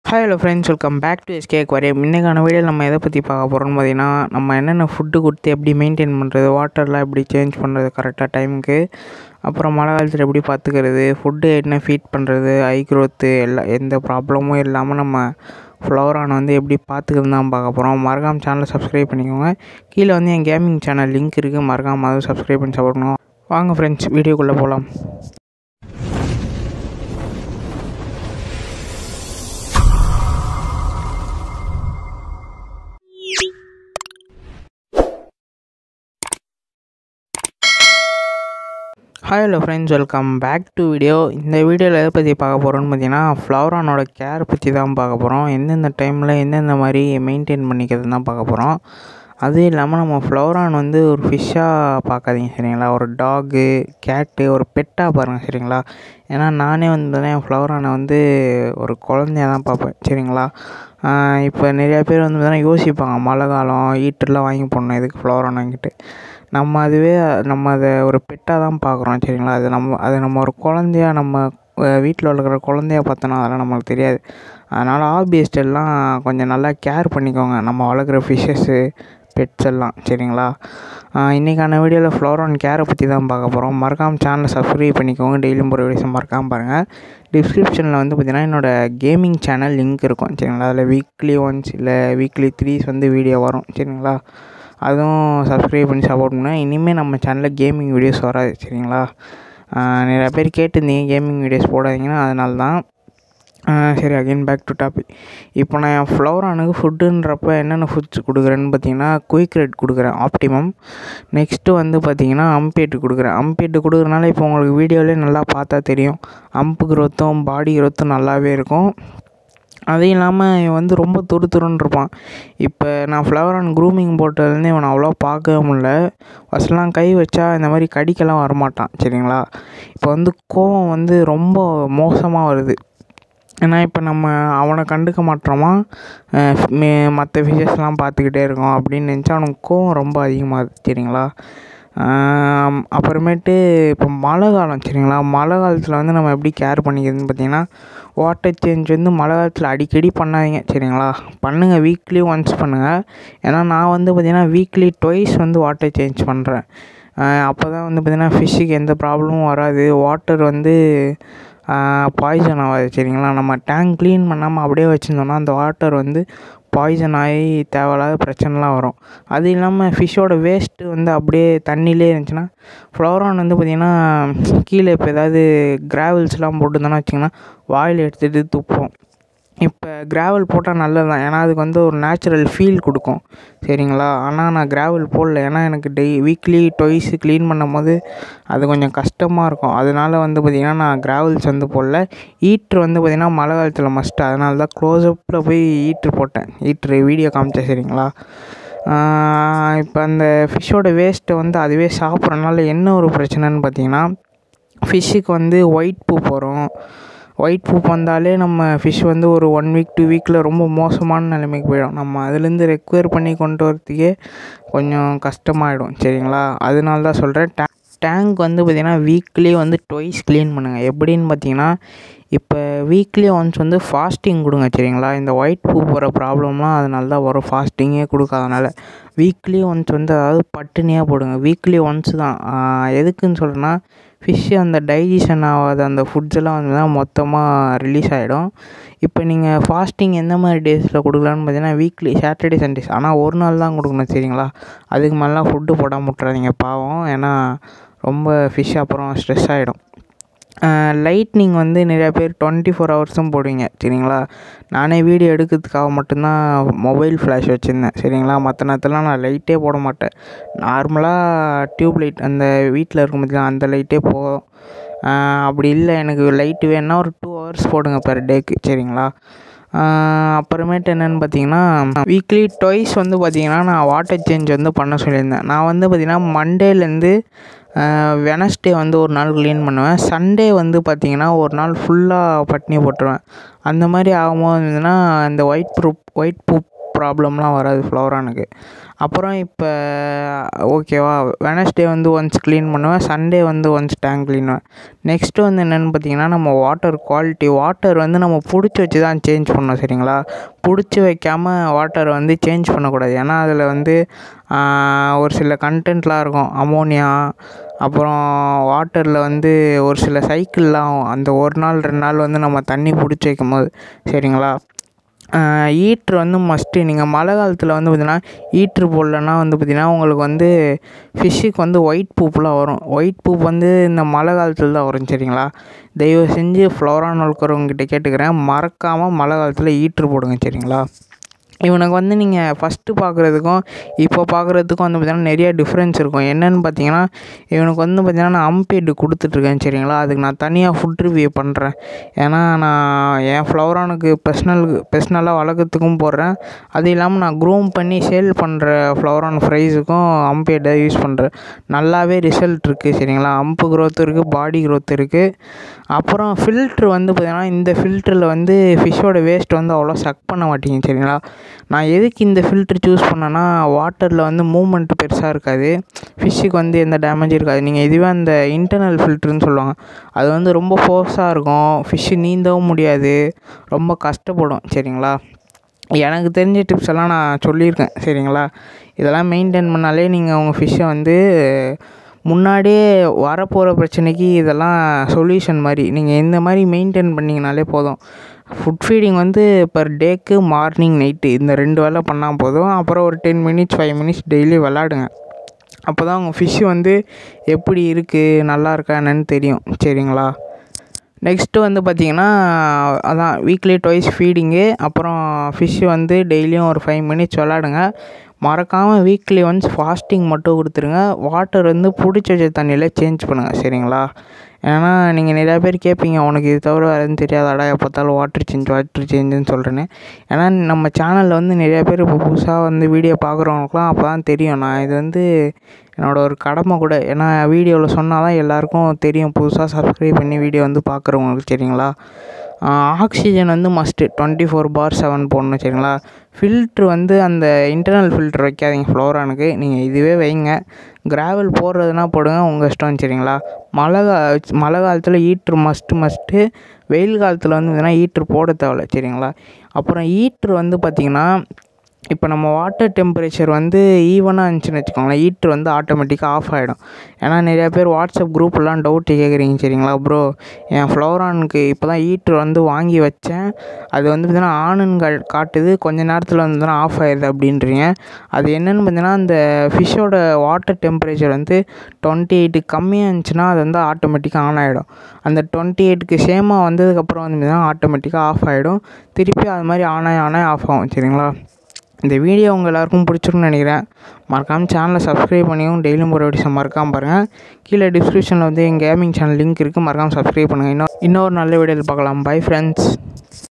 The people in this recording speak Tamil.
hi hello friends welcome back to SK aquarium இன்றைக்கான வீடியோவில் நம்ம எதை பற்றி பார்க்க போகிறோம்னு பார்த்தீங்கன்னா நம்ம என்னென்ன ஃபுட்டு கொடுத்து எப்படி மெயின்டைன் பண்ணுறது வாட்டர்லாம் எப்படி சேஞ்ச் பண்ணுறது கரெக்டாக டைமுக்கு அப்புறம் மழை காலத்தில் எப்படி பார்த்துக்கிறது ஃபுட்டு என்ன ஃபீட் பண்ணுறது ஐ க்ரோத்து எல்லா எந்த ப்ராப்ளமும் இல்லாமல் நம்ம ஃப்ளவரான் வந்து எப்படி பார்த்துக்கிறது தான் பார்க்க போகிறோம் மறக்காம சேனலை சப்ஸ்கிரைப் பண்ணிக்கோங்க கீழே வந்து என் கேமிங் சேனல் லிங்க் இருக்குது மறக்காம அதுவும் சப்ஸ்கிரைப் பண்ணி சப்போர்ட் பண்ணுவோம் வாங்க ஃப்ரெண்ட்ஸ் வீடியோக்குள்ளே போகலாம் hi hello friends welcome back to video இந்த வீடியோவில் எதை பற்றி பார்க்க போகிறோம்னு பார்த்தீங்கன்னா ஃப்ளவரானோட கேர் பற்றி தான் பார்க்க போகிறோம் எந்தெந்த டைமில் எந்தெந்த மாதிரி மெயின்டைன் பண்ணிக்கிறது தான் பார்க்க போகிறோம் அதுவும் இல்லாமல் நம்ம ஃப்ளவரான் வந்து ஒரு ஃபிஷ்ஷாக பார்க்காதீங்க சரிங்களா ஒரு டாகு கேட்டு ஒரு பெட்டாக பாருங்கள் சரிங்களா ஏன்னா நானே வந்து பார்த்தீங்கன்னா என் ஃப்ளவரானை வந்து ஒரு குழந்தையா தான் பார்ப்பேன் சரிங்களா இப்போ நிறையா பேர் வந்து பார்த்தீங்கன்னா யோசிப்பாங்க மழை காலம் ஹீட்டர்லாம் வாங்கி போடணும் எதுக்கு ஃப்ளவரான் வாங்கிட்டு நம்ம அதுவே நம்ம அதை ஒரு பெட்டாக தான் பார்க்குறோம் சரிங்களா அது நம்ம அது நம்ம ஒரு குழந்தையா நம்ம வீட்டில் வளர்க்குற குழந்தையா பார்த்தோன்னா அதெல்லாம் நம்மளுக்கு தெரியாது அதனால் ஹாபியஸ்ட் எல்லாம் கொஞ்சம் நல்லா கேர் பண்ணிக்கோங்க நம்ம வளர்க்குற ஃபிஷ்ஷஸ்ஸு பெட்ஸ் எல்லாம் சரிங்களா இன்றைக்கான வீடியோவில் ஃப்ளோரான் கேரை பற்றி தான் பார்க்க போகிறோம் மறக்காமல் சேனலை சப்ஸ்கிரைப் பண்ணிக்கோங்க டெய்லியும் போகிற வீடியோஸை மறக்காமல் பாருங்கள் டிஸ்கிரிப்ஷனில் வந்து பார்த்திங்கன்னா என்னோடய கேமிங் சேனல் லிங்க் இருக்கும் சரிங்களா அதில் வீக்லி ஒன்ஸ் இல்லை வீக்லி த்ரீஸ் வந்து வீடியோ வரும் சரிங்களா அதுவும் சப்ஸ்கிரைப் பண்ணி சப்போர்ட் பண்ணுங்கள் இனிமேல் நம்ம சேனலில் கேமிங் வீடியோஸ் வராது சரிங்களா நிறையா பேர் கேட்டிருந்தீங்க கேமிங் வீடியோஸ் போடாதீங்கன்னா அதனால தான் சரி அகைன் பேக் டு டாபிக் இப்போ நான் என் ஃப்ளவரானுக்கு ஃபுட்டுன்றப்ப என்னென்ன ஃபுட்ஸ் கொடுக்குறேன்னு பார்த்தீங்கன்னா குயிக் ரெட் கொடுக்குறேன் ஆப்டிமம் நெக்ஸ்ட்டு வந்து பார்த்தீங்கன்னா அம்பேட்டு கொடுக்குறேன் அம்பேட்டு கொடுக்குறனால இப்போ உங்களுக்கு வீடியோவிலே நல்லா பார்த்தா தெரியும் அம்பு க்ரோத்தும் பாடி க்ரோத்தும் நல்லாவே இருக்கும் அதுவும் இல்லாமல் இவன் வந்து ரொம்ப துரு துருன்னு இருப்பான் இப்போ நான் ஃப்ளவரான் க்ரூமிங் போட்டதுலேருந்து இவனை அவ்வளோ பார்க்கவே முடில ஃபஸ்ட்லாம் கை வச்சா இந்த மாதிரி கடிக்கெல்லாம் வரமாட்டான் சரிங்களா இப்போ வந்து கோவம் வந்து ரொம்ப மோசமாக வருது ஏன்னா இப்போ நம்ம அவனை கண்டுக்க மாட்டோமா மற்ற ஃபிஷஸ்லாம் பார்த்துக்கிட்டே இருக்கோம் அப்படின்னு நினச்சா அவனுக்கு கோவம் ரொம்ப அதிகமாகுது சரிங்களா அப்புறமேட்டு இப்போ மழை காலம் சரிங்களா மழை காலத்தில் வந்து நம்ம எப்படி கேர் பண்ணிக்கிறதுன்னு பார்த்தீங்கன்னா வாட்டர் சேஞ்ச் வந்து மழை காலத்தில் அடிக்கடி பண்ணாதீங்க சரிங்களா பண்ணுங்கள் வீக்லி ஒன்ஸ் பண்ணுங்கள் ஏன்னா நான் வந்து பார்த்திங்கன்னா வீக்லி ட்வைஸ் வந்து வாட்டர் சேஞ்ச் பண்ணுறேன் அப்போ தான் வந்து பார்த்திங்கன்னா ஃபிஷ்ஷுக்கு எந்த ப்ராப்ளமும் வராது வாட்டர் வந்து பாய்சன் ஆகாது சரிங்களா நம்ம டேங்க் க்ளீன் பண்ணாமல் அப்படியே வச்சுருந்தோம்னா அந்த வாட்டர் வந்து பாய்சன் ஆகி தேவையில்லாத பிரச்சனைலாம் வரும் அது இல்லாமல் ஃபிஷ்ஷோட வேஸ்ட்டு வந்து அப்படியே தண்ணியிலே இருந்துச்சுன்னா ஃப்ளவரான் வந்து பார்த்திங்கன்னா கீழே இப்போ ஏதாவது கிராவல்ஸ்லாம் போட்டுருந்தோன்னா வச்சிங்கன்னா வாயில் எடுத்துகிட்டு துப்போம் இப்போ கிராவல் போட்டால் நல்லது தான் ஏன்னா அதுக்கு வந்து ஒரு நேச்சுரல் ஃபீல் கொடுக்கும் சரிங்களா ஆனால் நான் கிராவல் போடல ஏன்னா எனக்கு டெய் வீக்லி டொய்ஸு க்ளீன் பண்ணும் போது அது கொஞ்சம் கஷ்டமாக இருக்கும் அதனால வந்து பார்த்திங்கன்னா நான் கிராவல்ஸ் வந்து போடல ஈட்ரு வந்து பார்த்திங்கன்னா மழை காலத்தில் மஸ்ட்டு அதனால தான் க்ளோஸ்அப்பில் போய் ஈட்ரு போட்டேன் ஈட்ரு வீடியோ காமிச்சேன் சரிங்களா இப்போ அந்த ஃபிஷ்ஷோட வேஸ்ட்டை வந்து அதுவே சாப்பிட்றனால என்ன ஒரு பிரச்சனைன்னு பார்த்தீங்கன்னா ஃபிஷ்ஷுக்கு வந்து ஒயிட் பூ போகிறோம் ஒயிட் பூ வந்தாலே நம்ம ஃபிஷ் வந்து ஒரு ஒன் வீக் டூ வீக்கில் ரொம்ப மோசமான நிலைமைக்கு போயிடும் நம்ம அதுலேருந்து ரெக்வயர் பண்ணி கொண்டு வரத்துக்கே கொஞ்சம் கஷ்டமாயிடும் சரிங்களா அதனால தான் சொல்கிறேன் டே டேங்க் வந்து பார்த்திங்கன்னா வீக்லி வந்து டொய்ஸ் க்ளீன் பண்ணுங்கள் எப்படின்னு பார்த்தீங்கன்னா இப்போ வீக்லி ஒன்ஸ் வந்து ஃபாஸ்டிங் கொடுங்க சரிங்களா இந்த ஒயிட் பூ போகிற ப்ராப்ளம்லாம் அதனால தான் வரும் ஃபாஸ்டிங்கே கொடுக்காதனால வீக்லி ஒன்ஸ் வந்து அதாவது பட்டினியாக போடுங்க வீக்லி ஒன்ஸ் தான் எதுக்குன்னு சொல்கிறேன்னா ஃபிஷ்ஷு அந்த டைஜஷன் ஆகாத அந்த ஃபுட்ஸ் எல்லாம் வந்து தான் மொத்தமாக ரிலீஸ் ஆகிடும் இப்போ நீங்கள் ஃபாஸ்டிங் எந்த மாதிரி டேஸில் கொடுக்கலான்னு பார்த்தீங்கன்னா வீக்லி சாட்டர்டே சண்டேஸ் ஆனால் ஒரு நாள் தான் கொடுக்கணும் சரிங்களா அதுக்கு மேலாம் ஃபுட்டு போடாமல் விட்றாதீங்க பாவம் ஏன்னா ரொம்ப ஃபிஷ் அப்புறம் ஸ்ட்ரெஸ் ஆகிடும் லைட்னிங் வந்து நிறையா பேர் டுவெண்ட்டி ஃபோர் ஹவர்ஸும் போடுவீங்க சரிங்களா நானே வீடியோ எடுக்கிறதுக்காக மட்டும்தான் மொபைல் ஃப்ளாஷ் வச்சுருந்தேன் சரிங்களா மற்ற நேரத்துலாம் நான் லைட்டே போட மாட்டேன் நார்மலாக டியூப் லைட் அந்த வீட்டில் இருக்கும் பார்த்தீங்கன்னா அந்த லைட்டே போதும் அப்படி இல்லை எனக்கு லைட்டு வேணுன்னா ஒரு டூ ஹவர்ஸ் போடுங்க பெர் டேக்கு சரிங்களா அப்புறமேட்டு என்னென்னு பார்த்தீங்கன்னா வீக்லி ட்வைஸ் வந்து பார்த்திங்கன்னா நான் வாட்டர் சேஞ்ச் வந்து பண்ண சொல்லியிருந்தேன் நான் வந்து பார்த்திங்கன்னா மண்டேலேருந்து வெனஸ்டே வந்து ஒரு நாள் க்ளீன் பண்ணுவேன் சண்டே வந்து பார்த்திங்கன்னா ஒரு நாள் ஃபுல்லாக பட்னி போட்டுருவேன் அந்த மாதிரி ஆகும்போது இருந்ததுன்னா இந்த ஒயிட் ப்ரூப் ஒயிட் பூ ப்ராப்ளம்லாம் வராது ஃப்ளோரானுக்கு அப்புறம் இப்போ ஓகேவா வெனஸ்டே வந்து ஒன்ஸ் க்ளீன் பண்ணுவேன் சண்டே வந்து ஒன்ஸ் டேங்க் க்ளீனுவேன் நெக்ஸ்ட்டு வந்து என்னென்னு பார்த்தீங்கன்னா நம்ம வாட்டர் குவாலிட்டி வாட்டர் வந்து நம்ம பிடிச்சி வச்சு தான் சேஞ்ச் பண்ணணும் சரிங்களா பிடிச்சி வைக்காமல் வாட்டர் வந்து சேஞ்ச் பண்ணக்கூடாது ஏன்னா அதில் வந்து ஒரு சில கண்டென்ட்லாம் இருக்கும் அமோனியா அப்புறம் வாட்டரில் வந்து ஒரு சில சைக்கிள்லாம் அந்த ஒரு நாள் ரெண்டு நாள் வந்து நம்ம தண்ணி பிடிச்சி வைக்கும் போது சரிங்களா ஈட்ரு வந்து மஸ்ட்டு நீங்கள் மழை காலத்தில் வந்து பார்த்தீங்கன்னா ஈட்ரு போடலன்னா வந்து பார்த்தீங்கன்னா உங்களுக்கு வந்து ஃபிஷ்ஷுக்கு வந்து ஒயிட் பூப்பெலாம் வரும் ஒயிட் பூப் வந்து இந்த மழை காலத்தில் தான் வரும் சரிங்களா தயவு செஞ்சு ஃப்ளோரான் வளர்க்குறவங்ககிட்ட கேட்டுக்கிறேன் மறக்காமல் மழை காலத்தில் ஈட்ரு போடுங்க சரிங்களா இவனுக்கு வந்து நீங்கள் ஃபஸ்ட்டு பார்க்குறதுக்கும் இப்போ பார்க்குறதுக்கும் வந்து பார்த்தீங்கன்னா நிறைய டிஃப்ரென்ஸ் இருக்கும் என்னென்னு பார்த்தீங்கன்னா இவனுக்கு வந்து பார்த்தீங்கன்னா நான் அம்பேடு கொடுத்துட்ருக்கேன் சரிங்களா அதுக்கு நான் தனியாக ஃபுட் ரிவ்யூ பண்ணுறேன் ஏன்னா நான் என் ஃப்ளவரானுக்கு பர்ஸ்னலுக்கு பர்ஸ்னலாக வளர்க்குறதுக்கும் போடுறேன் அது இல்லாமல் நான் க்ரூம் பண்ணி சேல் பண்ணுற ஃப்ளவரான் ஃப்ரைஸுக்கும் அம்பேடை யூஸ் பண்ணுறேன் நல்லாவே ரிசல்ட் இருக்குது சரிங்களா அம்பு க்ரோத் இருக்குது பாடி க்ரோத் இருக்குது அப்புறம் ஃபில்ட்ரு வந்து பார்த்தீங்கன்னா இந்த ஃபில்டரில் வந்து ஃபிஷ்ஷோட வேஸ்ட் வந்து அவ்வளோ சக் பண்ண மாட்டேங்க சரிங்களா நான் எதுக்கு இந்த ஃபில்ட்ரு சூஸ் பண்ணேன்னா வாட்டரில் வந்து மூமெண்ட் பெருசாக இருக்காது ஃபிஷ்ஷுக்கு வந்து எந்த டேமேஜும் இருக்காது நீங்கள் இதுவே அந்த இன்டர்னல் ஃபில்ட்ருன்னு சொல்லுவாங்க அது வந்து ரொம்ப ஃபோர்ஸாக இருக்கும் ஃபிஷ்ஷு நீந்தவும் முடியாது ரொம்ப கஷ்டப்படும் சரிங்களா எனக்கு தெரிஞ்ச டிப்ஸ் எல்லாம் நான் சொல்லியிருக்கேன் சரிங்களா இதெல்லாம் மெயின்டைன் பண்ணாலே நீங்கள் உங்கள் ஃபிஷ்ஷை வந்து முன்னாடியே வரப்போகிற பிரச்சனைக்கு இதெல்லாம் சொல்யூஷன் மாதிரி நீங்கள் இந்த மாதிரி மெயின்டைன் பண்ணிங்கனாலே போதும் ஃபுட் ஃபீடிங் வந்து பர் டேக்கு மார்னிங் நைட்டு இந்த ரெண்டு வேலை பண்ணால் போதும் அப்புறம் ஒரு ten minutes five minutes daily விளாடுங்க அப்போ தான் உங்கள் ஃபிஷ்ஷு வந்து எப்படி இருக்குது நல்லா இருக்கா என்னன்னு தெரியும் சரிங்களா நெக்ஸ்ட்டு வந்து பார்த்திங்கன்னா அதான் வீக்லி ட்வைஸ் ஃபீடிங்கு அப்புறம் ஃபிஷ்ஷு வந்து டெய்லியும் ஒரு ஃபைவ் மினிட்ஸ் விளாடுங்க மறக்காமல் வீக்லி ஒன்ஸ் ஃபாஸ்டிங் மட்டும் கொடுத்துருங்க வாட்டர் வந்து பிடிச்சி வச்ச தண்ணியில் சேஞ்ச் பண்ணுங்கள் சரிங்களா ஏன்னா நீங்கள் நிறையா பேர் கேட்பீங்க உனக்கு இது தவிர வேறு எதுவும் தெரியாதாடா எப்போ பார்த்தாலும் வாட்டர் சேஞ்ச் வாட்டர் சேஞ்சுன்னு சொல்கிறேன்னு ஏன்னா நம்ம சேனலில் வந்து நிறையா பேர் இப்போ புதுசாக வந்து வீடியோ பார்க்குறவங்களுக்குலாம் அப்போ தான் தெரியும் நான் இது வந்து என்னோடய ஒரு கடமை கூட ஏன்னா வீடியோவில் சொன்னால் தான் எல்லாேருக்கும் தெரியும் புதுசாக சப்ஸ்கிரைப் பண்ணி வீடியோ வந்து பார்க்குறவங்களுக்கு சரிங்களா ஆக்சிஜன் வந்து must twenty four by seven போடணும் சரிங்களா ஃபில்ட்ரு வந்து அந்த இன்டர்னல் ஃபில்ட்ரு வைக்காதீங்க ஃப்ளோரானுக்கு நீங்கள் இதுவே வைங்க கிராவல் போடுறதுனா போடுங்க உங்கள் இஷ்டம் சரிங்களா மழை கா மழை காலத்தில் ஈட்ரு மஸ்ட்டு மஸ்ட்டு வெயில் காலத்தில் வந்து பார்த்தீங்கன்னா ஈட்ரு போட தேவையில்ல சரிங்களா அப்புறம் ஈட்ரு வந்து பார்த்திங்கன்னா இப்போ நம்ம வாட்டர் டெம்பரேச்சர் வந்து ஈவனாக இருந்துச்சுன்னு வச்சுக்கோங்களேன் ஹீட்ரு வந்து ஆட்டோமேட்டிக்காக ஆஃப் ஆகிடும் ஏன்னா நிறையா பேர் வாட்ஸ்அப் குரூப்லாம் டவுட்டு கேட்குறீங்க சரிங்களா ப்ரோ என் ஃப்ளோரானுக்கு இப்போ தான் ஹீட்ரு வந்து வாங்கி வச்சேன் அது வந்து பார்த்தீங்கன்னா ஆனுன்னு கா காட்டுது கொஞ்ச நேரத்தில் வந்து பார்த்தீங்கன்னா ஆஃப் ஆயிடுது அப்படின்றீங்க அது என்னென்னு பார்த்தீங்கன்னா அந்த ஃபிஷ்ஷோட வாட்டர் டெம்பரேச்சர் வந்து டுவெண்ட்டி எயிட்டுக்கு கம்மியாக இருந்துச்சுன்னா அது வந்து ஆட்டோமேட்டிக்காக ஆன் ஆகிடும் அந்த டுவெண்ட்டி எயிட்டுக்கு சேமாக வந்ததுக்கப்புறம் வந்து பார்த்தீங்கன்னா ஆட்டோமேட்டிக்காக ஆஃப் ஆகிடும் திருப்பி அது மாதிரி ஆன் ஆகி ஆன் ஆகி ஆஃப் ஆகும் சரிங்களா இந்த வீடியோ உங்கள் எல்லாருக்கும் பிடிச்சிருக்குன்னு நினைக்கிறேன் மறக்காமல் சேனலை சப்ஸ்கிரைப் பண்ணியும் டெய்லியும் ஒரு வீடியோஸை மறக்காமல் பாருங்கள் கீழே டிஸ்கிரிப்ஷனில் வந்து எங்கள் கேமிங் சேனல் லிங்க் இருக்குது மறக்காமல் சப்ஸ்கிரைப் பண்ணுங்கள் இன்னும் இன்னொரு நல்ல வீடியோவில் பார்க்கலாம் பை ஃப்ரெண்ட்ஸ்